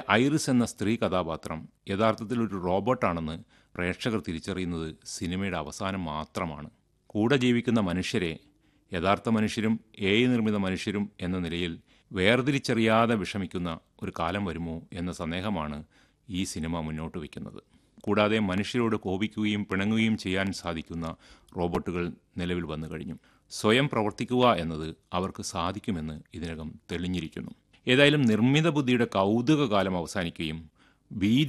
iris എന്ന സ്ത്രീ കഥാപാത്രം യഥാർത്ഥത്തിൽ ഒരു റോബോട്ടാണെന്ന് പ്രേക്ഷകർ തിരിച്ചറിയുന്നത് സിനിമയുടെ അവസാനം മാത്രമാണ് കൂടെ ജീവിക്കുന്ന മനുഷ്യരെ യഥാർത്ഥ മനുഷ്യരും എ നിർമ്മിത മനുഷ്യരും എന്ന നിലയിൽ വേർതിരിച്ചറിയാതെ വിഷമിക്കുന്ന ഒരു കാലം വരുമോ എന്ന സന്ദേഹമാണ് ഈ സിനിമ മുന്നോട്ട് വയ്ക്കുന്നത് കൂടാതെ മനുഷ്യരോട് കോപിക്കുകയും പിണങ്ങുകയും ചെയ്യാൻ സാധിക്കുന്ന റോബോട്ടുകൾ നിലവിൽ വന്നു കഴിഞ്ഞു സ്വയം പ്രവർത്തിക്കുക എന്നത് അവർക്ക് സാധിക്കുമെന്ന് ഇതിനകം തെളിഞ്ഞിരിക്കുന്നു ഏതായാലും നിർമ്മിത ബുദ്ധിയുടെ കൗതുക കാലം അവസാനിക്കുകയും ഭീതി